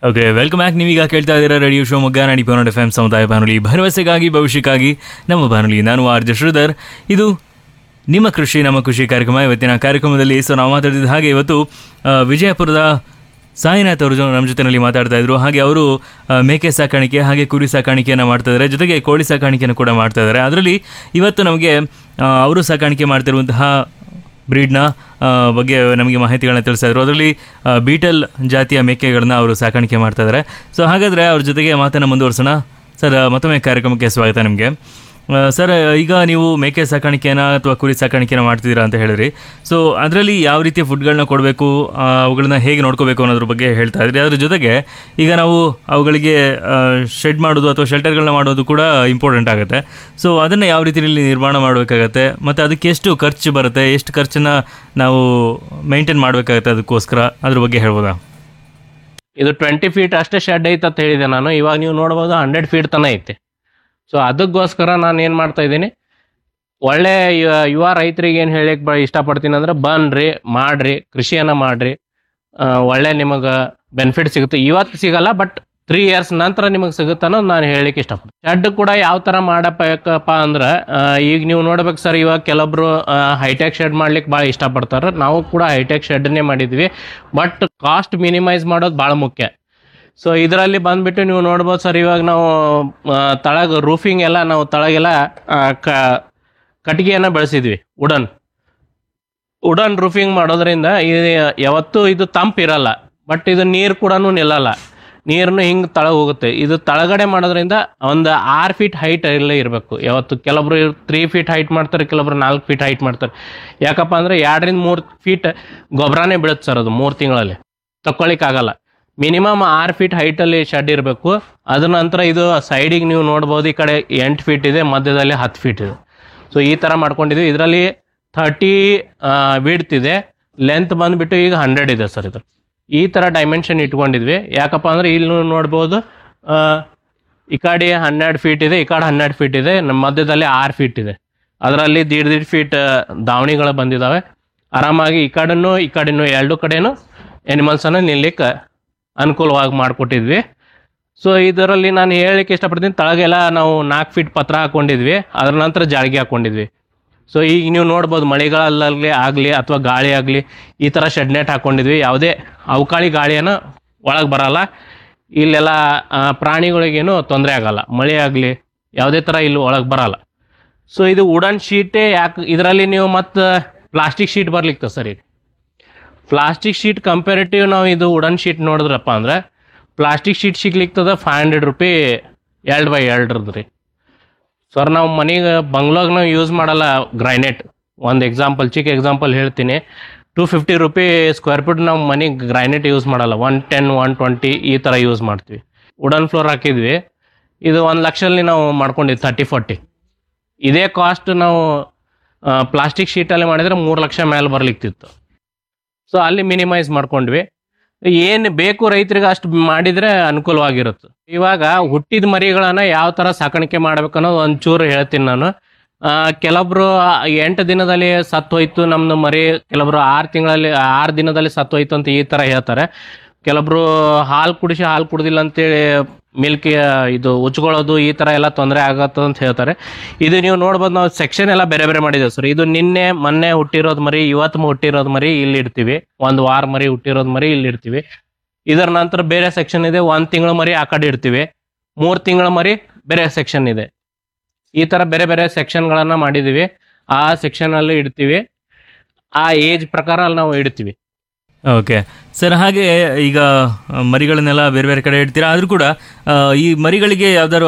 okay welcome back ನೀವೀಗ ಕೇಳ್ತಾ ಇದ್ದೀರಾ ರೇಡಿಯೋ ಶಿವಮೊಗ್ಗ ನಾಡಿ ಪನ್ನಡ ಎಫ್ ಎಂ ಸಮುದಾಯ ಬಾನುಲಿ ಭರವಸೆಗಾಗಿ ಭವಿಷ್ಯಕ್ಕಾಗಿ ನಮ್ಮ ಬಾನುಲಿ ನಾನು ಆರ್ ಜೆ ಶ್ರೀಧರ್ ಇದು ನಿಮ್ಮ ಕೃಷಿ ನಮ್ಮ ಕೃಷಿ ಕಾರ್ಯಕ್ರಮ ಇವತ್ತಿನ ಕಾರ್ಯಕ್ರಮದಲ್ಲಿ ಸೊ ನಾವು ಮಾತಾಡಿದ ಹಾಗೆ ಇವತ್ತು ಆ, ವಿಜಯಪುರದ ಸಾಯಿನಾಥ್ ಅವರು ನಮ್ಮ ಜೊತೆಯಲ್ಲಿ ಮಾತಾಡ್ತಾ ಇದ್ರು ಹಾಗೆ ಅವರು ಆ, ಮೇಕೆ ಸಾಕಾಣಿಕೆ ಹಾಗೆ ಕುರಿ ಸಾಕಾಣಿಕೆಯನ್ನು ಮಾಡ್ತಾ ಇದ್ದಾರೆ ಜೊತೆಗೆ ಕೋಳಿ ಸಾಕಾಣಿಕೆಯನ್ನು ಕೂಡ ಮಾಡ್ತಾ ಇದ್ದಾರೆ ಅದರಲ್ಲಿ ಇವತ್ತು ನಮಗೆ ಆ, ಅವರು ಸಾಕಾಣಿಕೆ ಮಾಡ್ತಿರುವಂತಹ ಬ್ರೀಡ್ನ ಬಗ್ಗೆ ನಮಗೆ ಮಾಹಿತಿಗಳನ್ನ ತಿಳಿಸ್ತಾ ಇದ್ರು ಅದರಲ್ಲಿ ಆ, ಬೀಟಲ್ ಜಾತಿಯ ಮೇಕೆಗಳನ್ನ ಅವರು ಸಾಕಾಣಿಕೆ ಮಾಡ್ತಾ ಇದ್ದಾರೆ ಸೊ ಹಾಗಾದರೆ ಅವ್ರ ಜೊತೆಗೆ ಮಾತನ್ನು ಮುಂದುವರ್ಸೋಣ ಸರ್ ಮತ್ತೊಮ್ಮೆ ಕಾರ್ಯಕ್ರಮಕ್ಕೆ ಸ್ವಾಗತ ನಿಮಗೆ ಸರ್ ಈಗ ನೀವು ಮೇಕೆ ಸಾಕಾಣಿಕೆನ ಅಥವಾ ಕುರಿ ಸಾಕಾಣಿಕೆನ ಮಾಡ್ತಿದ್ದೀರಾ ಅಂತ ಹೇಳಿದ್ರಿ ಸೊ ಅದರಲ್ಲಿ ಯಾವ ರೀತಿಯ ಫುಡ್ಗಳನ್ನ ಕೊಡಬೇಕು ಅವುಗಳನ್ನ ಹೇಗೆ ನೋಡ್ಕೋಬೇಕು ಅನ್ನೋದ್ರ ಬಗ್ಗೆ ಹೇಳ್ತಾ ಇದ್ರಿ ಅದ್ರ ಜೊತೆಗೆ ಈಗ ನಾವು ಅವುಗಳಿಗೆ ಶೆಡ್ ಮಾಡೋದು ಅಥವಾ ಶೆಲ್ಟರ್ಗಳನ್ನ ಮಾಡೋದು ಕೂಡ ಇಂಪಾರ್ಟೆಂಟ್ ಆಗುತ್ತೆ ಸೊ ಅದನ್ನು ಯಾವ ರೀತಿಯಲ್ಲಿ ನಿರ್ಮಾಣ ಮಾಡಬೇಕಾಗತ್ತೆ ಮತ್ತು ಅದಕ್ಕೆ ಎಷ್ಟು ಖರ್ಚು ಬರುತ್ತೆ ಎಷ್ಟು ಖರ್ಚನ್ನ ನಾವು ಮೇಂಟೈನ್ ಮಾಡಬೇಕಾಗತ್ತೆ ಅದಕ್ಕೋಸ್ಕರ ಅದ್ರ ಬಗ್ಗೆ ಹೇಳ್ಬೋದಾ ಇದು ಟ್ವೆಂಟಿ ಫೀಟ್ ಅಷ್ಟೇ ಶೆಡ್ ಐತೆ ಅಂತ ಹೇಳಿದೆ ನಾನು ಇವಾಗ ನೀವು ನೋಡ್ಬೋದು ಹಂಡ್ರೆಡ್ ಫೀಟ್ ತನ ಐತೆ ಸೊ ಅದಕ್ಕೋಸ್ಕರ ನಾನು ಏನು ಮಾಡ್ತಾ ಇದ್ದೀನಿ ಒಳ್ಳೆ ಯ- ಯುವ ರೈತರಿಗೆ ಏನು ಹೇಳಕ್ಕೆ ಬ ಇಷ್ಟಪಡ್ತೀನಿ ಅಂದ್ರೆ ಬನ್ರಿ ಮಾಡ್ರಿ ಕೃಷಿಯನ್ನ ಮಾಡ್ರಿ ಆ, ಒಳ್ಳೆ ನಿಮಗೆ ಬೆನಿಫಿಟ್ ಸಿಗುತ್ತೆ ಇವತ್ತು ಸಿಗಲ್ಲ ಬಟ್ ತ್ರೀ ಇಯರ್ಸ್ ನಂತರ ನಿಮಗೆ ಸಿಗುತ್ತೆ ಅನ್ನೋದು ನಾನು ಹೇಳಲಿಕ್ಕೆ ಇಷ್ಟಪಡ್ತೀನಿ ಶೆಡ್ ಕೂಡ ಯಾವ ಥರ ಮಾಡಬೇಕಪ್ಪ ಅಂದ್ರೆ ಆ, ಈಗ ನೀವು ನೋಡ್ಬೇಕು ಸರ್ ಇವಾಗ ಕೆಲವೊಬ್ರು ಹೈಟೆಕ್ ಶೆಡ್ ಮಾಡ್ಲಿಕ್ಕೆ ಭಾಳ ಇಷ್ಟಪಡ್ತಾರೆ ನಾವು ಕೂಡ ಹೈಟೆಕ್ ಶೆಡ್ನೇ ಮಾಡಿದ್ವಿ ಬಟ್ ಕಾಸ್ಟ್ ಮಿನಿಮೈಸ್ ಮಾಡೋದು ಭಾಳ ಮುಖ್ಯ ಸೊ ಇದರಲ್ಲಿ ಬಂದ್ಬಿಟ್ಟು ನೀವು ನೋಡ್ಬೋದು ಸರ್ ಇವಾಗ ನಾವು ಆ, ತಳಗ ರೂಫಿಂಗ್ ಎಲ್ಲ ನಾವು ತಳಗೆಲ್ಲ ಆ, ಕ ಕಟ್ಟಿಗೆಯನ್ನು ಬೆಳೆಸಿದ್ವಿ ವುಡನ್ ವುಡನ್ ರೂಫಿಂಗ್ ಮಾಡೋದ್ರಿಂದ ಇದು ಯಾವತ್ತೂ ಇದು ತಂಪಿರಲ್ಲ ಬಟ್ ಇದು ನೀರು ಕೂಡ ನಿಲ್ಲಲ್ಲ ನೀರನ್ನು ಹಿಂಗೆ ತಳಗ ಹೋಗುತ್ತೆ ಇದು ತಳಗಡೆ ಮಾಡೋದ್ರಿಂದ ಒಂದು ಆರು ಫೀಟ್ ಹೈಟ್ ಇರಲೇ ಇರಬೇಕು ಯಾವತ್ತು ಕೆಲವೊಬ್ರು ತ್ರೀ ಫೀಟ್ ಹೈಟ್ ಮಾಡ್ತಾರೆ ಕೆಲವೊಬ್ರು ನಾಲ್ಕು ಫೀಟ್ ಹೈಟ್ ಮಾಡ್ತಾರೆ ಯಾಕಪ್ಪ ಅಂದರೆ ಎರಡರಿಂದ ಮೂರು ಫೀಟ್ ಗೊಬ್ಬರನೇ ಬೀಳುತ್ತೆ ಸರ್ ಅದು ಮೂರು ತಿಂಗಳಲ್ಲಿ ತಕ್ಕೊಳಿಕ್ಕಾಗಲ್ಲ ಮಿನಿಮಮ್ ಆರು ಫೀಟ್ ಹೈಟಲ್ಲಿ ಶೆಡ್ ಇರಬೇಕು ಅದ್ರ ನಂತರ ಇದು ಸೈಡಿಗೆ ನೀವು ನೋಡ್ಬೋದು ಈ ಕಡೆ ಎಂಟು ಫೀಟ್ ಇದೆ ಮಧ್ಯದಲ್ಲಿ ಹತ್ತು ಫೀಟ್ ಇದೆ ಸೊ ಈ ಥರ ಮಾಡ್ಕೊಂಡಿದ್ವಿ ಇದರಲ್ಲಿ ಥರ್ಟಿ ವಿಡ್ತ್ ಇದೆ ಲೆಂತ್ ಬಂದುಬಿಟ್ಟು ಈಗ ಹಂಡ್ರೆಡ್ ಇದೆ ಸರ್ ಇದು ಈ ಥರ ಡೈಮೆನ್ಷನ್ ಇಟ್ಕೊಂಡಿದ್ವಿ ಯಾಕಪ್ಪ ಅಂದರೆ ಇಲ್ಲಿ ನೀವು ನೋಡ್ಬೋದು ಆ, ಈ ಕಡೆ ಹನ್ನೆರಡು ಫೀಟ್ ಇದೆ ಈ ಕಡೆ ಹನ್ನೆರಡು ಫೀಟ್ ಇದೆ ನಮ್ಮ ಮಧ್ಯದಲ್ಲಿ ಆರು ಫೀಟ್ ಇದೆ ಅದರಲ್ಲಿ ದೀಡ್ ದೀಡ್ ಫೀಟ್ ದಾವಣಿಗಳು ಬಂದಿದ್ದಾವೆ ಆರಾಮಾಗಿ ಈ ಕಡೆನೂ ಈ ಕಡೆನೂ ಎರಡು ಕಡೆನೂ ಎನಿಮಲ್ಸನ್ನು ನಿಲ್ಲಿಕ್ಕೆ ಅನುಕೂಲವಾಗಿ ಮಾಡಿಕೊಟ್ಟಿದ್ವಿ ಸೊ ಇದರಲ್ಲಿ ನಾನು ಹೇಳಲಿಕ್ಕೆ ಇಷ್ಟಪಡ್ತೀನಿ ತಳಗೆಲ್ಲ ನಾವು ನಾಲ್ಕು ಫೀಟ್ ಪತ್ರ ಹಾಕೊಂಡಿದ್ವಿ ಅದ್ರ ನಂತರ ಜಾಳಿಗೆ ಹಾಕೊಂಡಿದ್ವಿ ಸೊ ಈಗ ನೀವು ನೋಡ್ಬೋದು ಮಳೆಗಾಲಲ್ಲಿ ಆಗಲಿ ಅಥವಾ ಗಾಳಿ ಆಗಲಿ ಈ ಥರ ಶೆಡ್ ನೆಟ್ ಹಾಕೊಂಡಿದ್ವಿ ಯಾವುದೇ ಅವಕಾಳಿ ಗಾಳಿಯನ್ನು ಒಳಗೆ ಬರಲ್ಲ ಇಲ್ಲೆಲ್ಲ ಆ, ಪ್ರಾಣಿಗಳಿಗೇನು ತೊಂದರೆ ಆಗಲ್ಲ ಮಳೆ ಆಗಲಿ ಯಾವುದೇ ಥರ ಇಲ್ಲಿ ಒಳಗೆ ಬರಲ್ಲ ಸೊ ಇದು ವುಡನ್ ಶೀಟೇ ಯಾಕೆ ಇದರಲ್ಲಿ ನೀವು ಮತ್ತು ಪ್ಲಾಸ್ಟಿಕ್ ಶೀಟ್ ಬರ್ಲಿಕ್ಕೆ ಸರ್ ಈಗ ಪ್ಲಾಸ್ಟಿಕ್ ಶೀಟ್ ಕಂಪೇರಿಟಿವ್ ನಾವು ಇದು ವುಡನ್ ಶೀಟ್ ನೋಡಿದ್ರಪ್ಪ ಅಂದ್ರೆ ಪ್ಲಾಸ್ಟಿಕ್ ಶೀಟ್ ಸಿಗ್ಲಿಕ್ತದ ಫೈವ್ ಹಂಡ್ರೆಡ್ ರುಪಿ ಎರಡು ಬೈ ಎರಡ್ರದ್ದು ರೀ ಸರ್ ನಾವು ಮನೆಗೆ ಬಂಗ್ಲಾಗ ನಾವು ಯೂಸ್ ಮಾಡಲ್ಲ ಗ್ರೈನೇಟ್ ಒಂದು ಎಕ್ಸಾಂಪಲ್ ಚಿಕ್ಕ ಎಕ್ಸಾಂಪಲ್ ಹೇಳ್ತೀನಿ two fifty rupee square feet ನಾವು ಮನೆಗೆ ಗ್ರೈನೇಟ್ ಯೂಸ್ ಮಾಡಲ್ಲ ಒನ್ ಟೆನ್ ಒನ್ ಟ್ವೆಂಟಿ ಈ ಥರ ಯೂಸ್ ಮಾಡ್ತೀವಿ ವುಡನ್ ಫ್ಲೋರ್ ಹಾಕಿದ್ವಿ ಇದು ಒಂದು ಲಕ್ಷದಲ್ಲಿ ನಾವು ಮಾಡ್ಕೊಂಡಿದ್ವಿ ತರ್ಟಿ ಫಾರ್ಟಿ ಇದೇ ಕಾಸ್ಟ್ ನಾವು ಪ್ಲಾಸ್ಟಿಕ್ ಶೀಟಲ್ಲಿ ಮಾಡಿದರೆ ಮೂರು ಲಕ್ಷ ಮೇಲೆ ಬರ್ಲಿಕ್ತಿತ್ತು ಸೊ ಅಲ್ಲಿ ಮಿನಿಮೈಸ್ ಮಾಡ್ಕೊಂಡ್ವಿ ಏನು ಬೇಕು ರೈತರಿಗೆ ಅಷ್ಟು ಮಾಡಿದರೆ ಅನುಕೂಲವಾಗಿರುತ್ತೆ ಇವಾಗ ಹುಟ್ಟಿದ ಮರಿಗಳನ್ನ ಯಾವ ಥರ ಸಾಕಾಣಿಕೆ ಮಾಡ್ಬೇಕು ಅನ್ನೋದು ಒಂಚೂರು ಹೇಳ್ತೀನಿ ನಾನು ಆ, ಕೆಲವೊಬ್ರು ಎಂಟು ದಿನದಲ್ಲಿ ಸತ್ತು ಹೋಯ್ತು ನಮ್ದು ಮರಿ ಕೆಲವೊಬ್ರು ಆರು ತಿಂಗಳಲ್ಲಿ ಆರು ದಿನದಲ್ಲಿ ಸತ್ತು ಹೋಯ್ತು ಅಂತ ಈ ಥರ ಹೇಳ್ತಾರೆ ಕೆಲವೊಬ್ರು ಹಾಲು ಕುಡಿಸಿ ಹಾಲು ಕುಡ್ದಿಲ್ಲ ಅಂತೇಳಿ ಮಿಲ್ಕ್ ಇದು ಉಚ್ಕೊಳ್ಳೋದು ಈ ಥರ ಎಲ್ಲ ತೊಂದರೆ ಆಗತ್ತೆ ಅಂತ ಹೇಳ್ತಾರೆ ಇದು ನೀವು ನೋಡ್ಬೋದು ನಾವು ಸೆಕ್ಷನ್ ಎಲ್ಲ ಬೇರೆ ಬೇರೆ ಮಾಡಿದ್ದೇವೆ ಸರ್ ಇದು ನಿನ್ನೆ ಮೊನ್ನೆ ಹುಟ್ಟಿರೋದು ಮರಿ ಇವತ್ತು ಹುಟ್ಟಿರೋದು ಮರಿ ಇಲ್ಲಿ ಇಡ್ತೀವಿ ಒಂದು ವಾರ ಮರಿ ಹುಟ್ಟಿರೋದು ಮರಿ ಇಲ್ಲಿ ಇಡ್ತೀವಿ ಇದರ ನಂತರ ಬೇರೆ ಸೆಕ್ಷನ್ ಇದೆ ಒಂದು ತಿಂಗಳ ಮರಿ ಆ ಕಡೆ ಇಡ್ತೀವಿ ಮೂರು ತಿಂಗಳ ಮರಿ ಬೇರೆ ಸೆಕ್ಷನ್ ಇದೆ ಈ ಥರ ಬೇರೆ ಬೇರೆ ಸೆಕ್ಷನ್ಗಳನ್ನು ಮಾಡಿದ್ದೀವಿ ಆ ಸೆಕ್ಷನಲ್ಲಿ ಇಡ್ತೀವಿ ಆ ಏಜ್ ಪ್ರಕಾರ ಅಲ್ಲಿ ನಾವು ಇಡ್ತೀವಿ ಓಕೆ ಸರ್ ಹಾಗೆ ಈಗ ಆ, ಮರಿಗಳನ್ನೆಲ್ಲ ಬೇರೆ ಬೇರೆ ಕಡೆ ಇಡ್ತೀರಾ ಆದರೂ ಕೂಡ ಆ, ಈ ಮರಿಗಳಿಗೆ ಯಾವ್ದಾದ್ರು